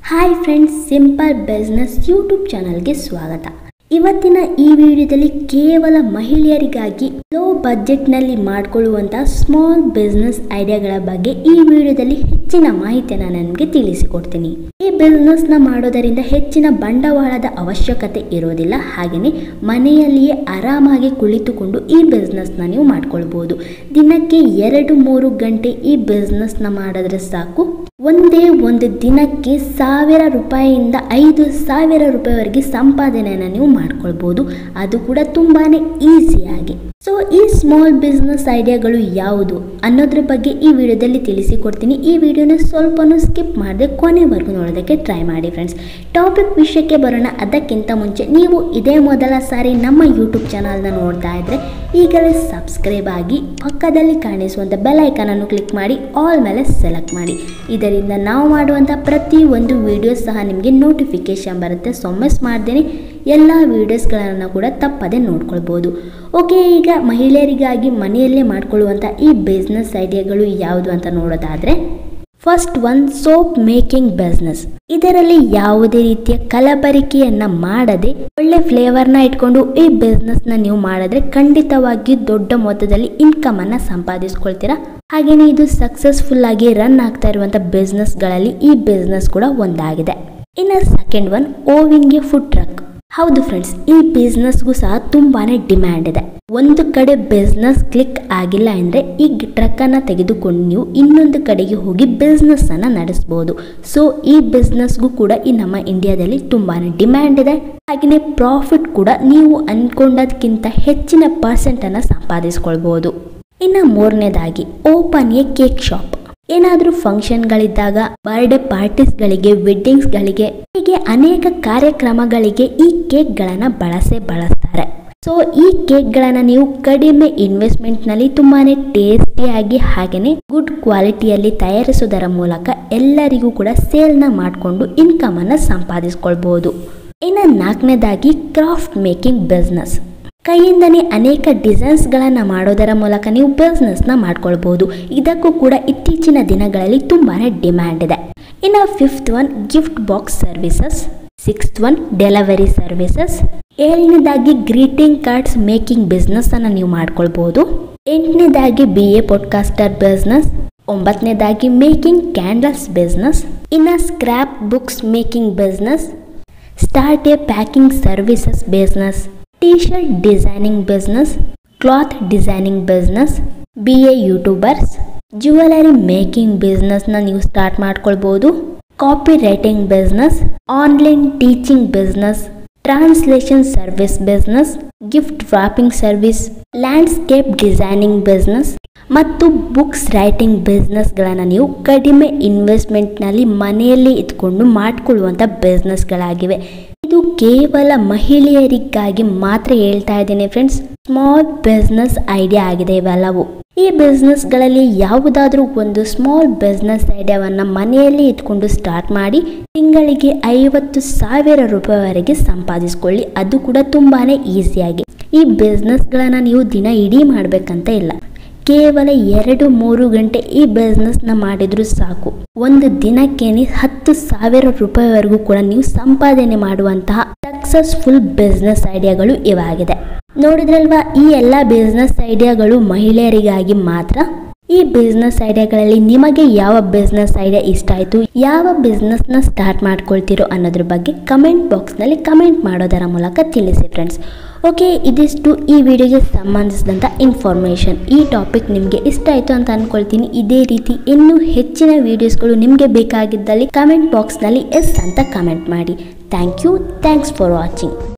hi friends simple business YouTube ಚಾನಲ್ಗೆ ಸ್ವಾಗತ ಇವತ್ತಿನ ಈ ವಿಡಿಯೋದಲ್ಲಿ ಕೇವಲ ಮಹಿಳೆಯರಿಗಾಗಿ ಲೋ ಬಜೆಟ್ನಲ್ಲಿ ಮಾಡಿಕೊಳ್ಳುವಂಥ ಸ್ಮಾಲ್ ಬಿಸ್ನೆಸ್ ಐಡಿಯಾಗಳ ಬಗ್ಗೆ ಈ ವಿಡಿಯೋದಲ್ಲಿ ಹೆಚ್ಚಿನ ಮಾಹಿತಿಯನ್ನು ನಾನು ನಿಮಗೆ ತಿಳಿಸಿಕೊಡ್ತೀನಿ ಈ ಬಿಸ್ನೆಸ್ನ ಮಾಡೋದರಿಂದ ಹೆಚ್ಚಿನ ಬಂಡವಾಳದ ಅವಶ್ಯಕತೆ ಇರೋದಿಲ್ಲ ಹಾಗೆಯೇ ಮನೆಯಲ್ಲಿಯೇ ಆರಾಮಾಗಿ ಕುಳಿತುಕೊಂಡು ಈ ಬಿಸ್ನೆಸ್ನ ನೀವು ಮಾಡ್ಕೊಳ್ಬೋದು ದಿನಕ್ಕೆ ಎರಡು ಮೂರು ಗಂಟೆ ಈ ಬಿಸ್ನೆಸ್ನ ಮಾಡಿದ್ರೆ ಸಾಕು ಒಂದೇ ಒಂದು ದಿನಕ್ಕೆ ಸಾವಿರ ರೂಪಾಯಿಯಿಂದ ಐದು ಸಾವಿರ ರೂಪಾಯಿವರೆಗೆ ಸಂಪಾದನೆಯನ್ನು ನೀವು ಮಾಡ್ಕೊಳ್ಬೋದು ಅದು ಕೂಡ ತುಂಬಾ ಈಸಿಯಾಗಿ ಸೊ ಈ ಸ್ಮಾಲ್ ಬಿಸ್ನೆಸ್ ಐಡಿಯಾಗಳು ಯಾವುದು ಅನ್ನೋದ್ರ ಬಗ್ಗೆ ಈ ವಿಡಿಯೋದಲ್ಲಿ ತಿಳಿಸಿಕೊಡ್ತೀನಿ ಈ ವಿಡಿಯೋನ ಸ್ವಲ್ಪನೂ ಸ್ಕಿಪ್ ಮಾಡದೆ ಕೊನೆವರೆಗೂ ನೋಡೋದಕ್ಕೆ ಟ್ರೈ ಮಾಡಿ ಫ್ರೆಂಡ್ಸ್ ಟಾಪಿಕ್ ವಿಷಯಕ್ಕೆ ಬರೋಣ ಅದಕ್ಕಿಂತ ಮುಂಚೆ ನೀವು ಇದೇ ಮೊದಲ ಸಾರಿ ನಮ್ಮ ಯೂಟ್ಯೂಬ್ ಚಾನಲ್ನ ನೋಡ್ತಾ ಇದ್ದರೆ ಈಗಲೇ ಸಬ್ಸ್ಕ್ರೈಬ್ ಆಗಿ ಪಕ್ಕದಲ್ಲಿ ಕಾಣಿಸುವಂಥ ಬೆಲ್ ಐಕಾನನ್ನು ಕ್ಲಿಕ್ ಮಾಡಿ ಆಲ್ ಮೇಲೆ ಸೆಲೆಕ್ಟ್ ಮಾಡಿ ಇದರಿಂದ ನಾವು ಮಾಡುವಂಥ ಪ್ರತಿ ಒಂದು ವಿಡಿಯೋಸ್ ಸಹ ನಿಮಗೆ ನೋಟಿಫಿಕೇಶನ್ ಬರುತ್ತೆ ಸೊ ಮಿಸ್ ಮಾಡ್ದೇನೆ ಎಲ್ಲ ವೀಡಿಯೋಸ್ಗಳನ್ನು ಕೂಡ ತಪ್ಪದೆ ನೋಡ್ಕೊಳ್ಬೋದು ಓಕೆ ಈಗ ಮಹಿಳೆಯರಿಗಾಗಿ ಮನೆಯಲ್ಲೇ ಮಾಡ್ಕೊಳ್ಳುವಂಥ ಈ ಬಿಸ್ನೆಸ್ ಐಡಿಯಾಗಳು ಯಾವುದು ಅಂತ ನೋಡೋದಾದರೆ first one soap making business ಇದರಲ್ಲಿ ಯಾವುದೇ ರೀತಿಯ ಕಲಬರಿಕೆಯನ್ನ ಮಾಡದೆ ಒಳ್ಳೆ ಫ್ಲೇವರ್ನ ಇಟ್ಕೊಂಡು ಈ ಬಿಸ್ನೆಸ್ನ ನೀವು ಮಾಡಿದ್ರೆ ಖಂಡಿತವಾಗಿಯೂ ದೊಡ್ಡ ಮೊತ್ತದಲ್ಲಿ ಇನ್ಕಮ್ ಅನ್ನ ಸಂಪಾದಿಸ್ಕೊಳ್ತೀರಾ ಹಾಗೇನೆ ಇದು ಸಕ್ಸಸ್ಫುಲ್ ಆಗಿ ರನ್ ಆಗ್ತಾ ಇರುವಂತ ಬಿಸ್ನೆಸ್ಗಳಲ್ಲಿ ಈ ಬಿಸ್ನೆಸ್ ಕೂಡ ಒಂದಾಗಿದೆ ಇನ್ನು ಸೆಕೆಂಡ್ ಒನ್ ಓವಿಂಗ್ಗೆ ಫುಡ್ ಟ್ರಕ್ ಹೌದು ಫ್ರೆಂಡ್ಸ್ ಈ ಬಿಸ್ನೆಸ್ಗೂ ಸಹ ತುಂಬಾನೇ ಡಿಮ್ಯಾಂಡ್ ಇದೆ ಒಂದು ಕಡೆ ಬಿಸ್ನೆಸ್ ಕ್ಲಿಕ್ ಆಗಿಲ್ಲ ಅಂದರೆ ಈ ಟ್ರಕ್ಕನ್ನು ತೆಗೆದುಕೊಂಡು ನೀವು ಇನ್ನೊಂದು ಕಡೆಗೆ ಹೋಗಿ ಬಿಸ್ನೆಸ್ ಅನ್ನ ನಡೆಸ್ಬೋದು ಸೊ ಈ ಬಿಸ್ನೆಸ್ಗೂ ಕೂಡ ಈ ನಮ್ಮ ಇಂಡಿಯಾದಲ್ಲಿ ತುಂಬಾನೇ ಡಿಮ್ಯಾಂಡ್ ಇದೆ ಹಾಗೆಯೇ ಪ್ರಾಫಿಟ್ ಕೂಡ ನೀವು ಅನ್ಕೊಂಡದಕ್ಕಿಂತ ಹೆಚ್ಚಿನ ಪರ್ಸೆಂಟ್ ಅನ್ನ ಸಂಪಾದಿಸ್ಕೊಳ್ಬಹುದು ಇನ್ನು ಮೂರನೇದಾಗಿ ಓಪನ್ ಎ ಕೇಕ್ ಶಾಪ್ ಏನಾದರೂ ಫಂಕ್ಷನ್ಗಳಿದ್ದಾಗ ಬರ್ಡೇ ಪಾರ್ಟೀಸ್ಗಳಿಗೆ ವೆಡ್ಡಿಂಗ್ಸ್ಗಳಿಗೆ ಹೀಗೆ ಅನೇಕ ಕಾರ್ಯಕ್ರಮಗಳಿಗೆ ಈ ಕೇಕ್ಗಳನ್ನು ಬಳಸೇ ಬಳಸ್ತಾರೆ ಸೊ ಈ ಕೇಕ್ಗಳನ್ನು ನೀವು ಕಡಿಮೆ ಇನ್ವೆಸ್ಟ್ಮೆಂಟ್ನಲ್ಲಿ ತುಂಬಾ ಟೇಸ್ಟಿಯಾಗಿ ಹಾಗೆಯೇ ಗುಡ್ ಕ್ವಾಲಿಟಿಯಲ್ಲಿ ತಯಾರಿಸುವುದರ ಮೂಲಕ ಎಲ್ಲರಿಗೂ ಕೂಡ ಸೇಲ್ನ ಮಾಡಿಕೊಂಡು ಇನ್ಕಮನ್ನು ಸಂಪಾದಿಸ್ಕೊಳ್ಬೋದು ಇನ್ನು ನಾಲ್ಕನೇದಾಗಿ ಕ್ರಾಫ್ಟ್ ಮೇಕಿಂಗ್ ಬಿಸ್ನೆಸ್ ಕೈಯಿಂದನೇ ಅನೇಕ ಡಿಸೈನ್ಸ್ಗಳನ್ನು ಮಾಡೋದರ ಮೂಲಕ ನೀವು ಬಿಸ್ನೆಸ್ನ ಮಾಡ್ಕೊಳ್ಬೋದು ಇದಕ್ಕೂ ಕೂಡ ಇತ್ತೀಚಿನ ದಿನಗಳಲ್ಲಿ ತುಂಬಾ ಡಿಮ್ಯಾಂಡ್ ಇದೆ ಇನ್ನು fifth one gift box services sixth one delivery services ಏಳನೇದಾಗಿ ಗ್ರೀಟಿಂಗ್ ಕಾರ್ಡ್ಸ್ ಮೇಕಿಂಗ್ ಬಿಸ್ನೆಸ್ ಅನ್ನು ನೀವು ಮಾಡ್ಕೊಳ್ಬೋದು ಎಂಟನೇದಾಗಿ ಬಿ ಎ ಪಾಡ್ಕಾಸ್ಟರ್ ಬಿಸ್ನೆಸ್ ಒಂಬತ್ತನೇದಾಗಿ ಮೇಕಿಂಗ್ ಕ್ಯಾಂಡಲ್ಸ್ ಬಿಸ್ನೆಸ್ ಇನ್ನು scrap books making business start a packing services business T shirt designing business cloth designing business be a YouTubers jewellery making ಬಿಸ್ನೆಸ್ನ ನೀವು start ಮಾಡ್ಕೊಳ್ಬೋದು copy writing business online teaching business translation service business gift wrapping service landscape designing business ಮತ್ತು books writing ಬಿಸ್ನೆಸ್ಗಳನ್ನು ನೀವು ಕಡಿಮೆ ಇನ್ವೆಸ್ಟ್ಮೆಂಟ್ನಲ್ಲಿ ಮನೆಯಲ್ಲಿ ಇದ್ಕೊಂಡು ಮಾಡಿಕೊಳ್ಳುವಂಥ ಬಿಸ್ನೆಸ್ಗಳಾಗಿವೆ ಇದು ಕೇವಲ ಮಹಿಳೆಯರಿಗಾಗಿ ಮಾತ್ರ ಹೇಳ್ತಾ ಇದ್ದೇನೆ ಫ್ರೆಂಡ್ಸ್ ಸ್ಮಾಲ್ ಬಿಸ್ನೆಸ್ ಐಡಿಯಾ ಆಗಿದೆ ಇವೆಲ್ಲವು ಈ ಬಿಸ್ನೆಸ್ಗಳಲ್ಲಿ ಯಾವುದಾದ್ರೂ ಒಂದು ಸ್ಮಾಲ್ ಬಿಸ್ನೆಸ್ ಐಡಿಯಾವನ್ನು ಮನೆಯಲ್ಲಿ ಇಟ್ಕೊಂಡು ಸ್ಟಾರ್ಟ್ ಮಾಡಿ ತಿಂಗಳಿಗೆ ಐವತ್ತು ಸಾವಿರ ರೂಪಾಯಿವರೆಗೆ ಸಂಪಾದಿಸ್ಕೊಳ್ಳಿ ಅದು ಕೂಡ ತುಂಬಾ ಈಸಿಯಾಗಿ ಈ ಬಿಸ್ನೆಸ್ಗಳನ್ನು ನೀವು ದಿನ ಇಡೀ ಮಾಡಬೇಕಂತ ಇಲ್ಲ ಕೇವಲ ಎರಡು ಮೂರು ಗಂಟೆ ಈ ಬಿಸ್ನೆಸ್ನ ಮಾಡಿದ್ರು ಸಾಕು ಒಂದು ದಿನಕ್ಕೇನೆ ಹತ್ತು ಸಾವಿರ ರೂಪಾಯಿವರೆಗೂ ಕೂಡ ನೀವು ಸಂಪಾದನೆ ಮಾಡುವಂತಹ ಸಕ್ಸಸ್ಫುಲ್ ಬಿಸ್ನೆಸ್ ಐಡಿಯಾಗಳು ಇವಾಗಿದೆ ನೋಡಿದ್ರಲ್ವಾ ಈ ಎಲ್ಲ ಬಿಸ್ನೆಸ್ ಐಡಿಯಾಗಳು ಮಹಿಳೆಯರಿಗಾಗಿ ಮಾತ್ರ ಈ ಬಿಸ್ನೆಸ್ ಐಡಿಯಾಗಳಲ್ಲಿ ನಿಮಗೆ ಯಾವ ಬಿಸ್ನೆಸ್ ಐಡಿಯಾ ಇಷ್ಟ ಆಯಿತು ಯಾವ ಬಿಸ್ನೆಸ್ನ ಸ್ಟಾರ್ಟ್ ಮಾಡ್ಕೊಳ್ತೀರೋ ಅನ್ನೋದ್ರ ಬಗ್ಗೆ ಕಮೆಂಟ್ ಬಾಕ್ಸ್ನಲ್ಲಿ ಕಮೆಂಟ್ ಮಾಡೋದರ ಮೂಲಕ ತಿಳಿಸಿ ಫ್ರೆಂಡ್ಸ್ ಓಕೆ ಇದಿಷ್ಟು ಈ ವಿಡಿಯೋಗೆ ಸಂಬಂಧಿಸಿದಂಥ ಇನ್ಫಾರ್ಮೇಷನ್ ಈ ಟಾಪಿಕ್ ನಿಮಗೆ ಇಷ್ಟ ಆಯಿತು ಅಂತ ಅಂದ್ಕೊಳ್ತೀನಿ ಇದೇ ರೀತಿ ಇನ್ನೂ ಹೆಚ್ಚಿನ ವಿಡಿಯೋಸ್ಗಳು ನಿಮಗೆ ಬೇಕಾಗಿದ್ದಲ್ಲಿ ಕಮೆಂಟ್ ಬಾಕ್ಸ್ನಲ್ಲಿ ಎಸ್ ಅಂತ ಕಮೆಂಟ್ ಮಾಡಿ thank you thanks for watching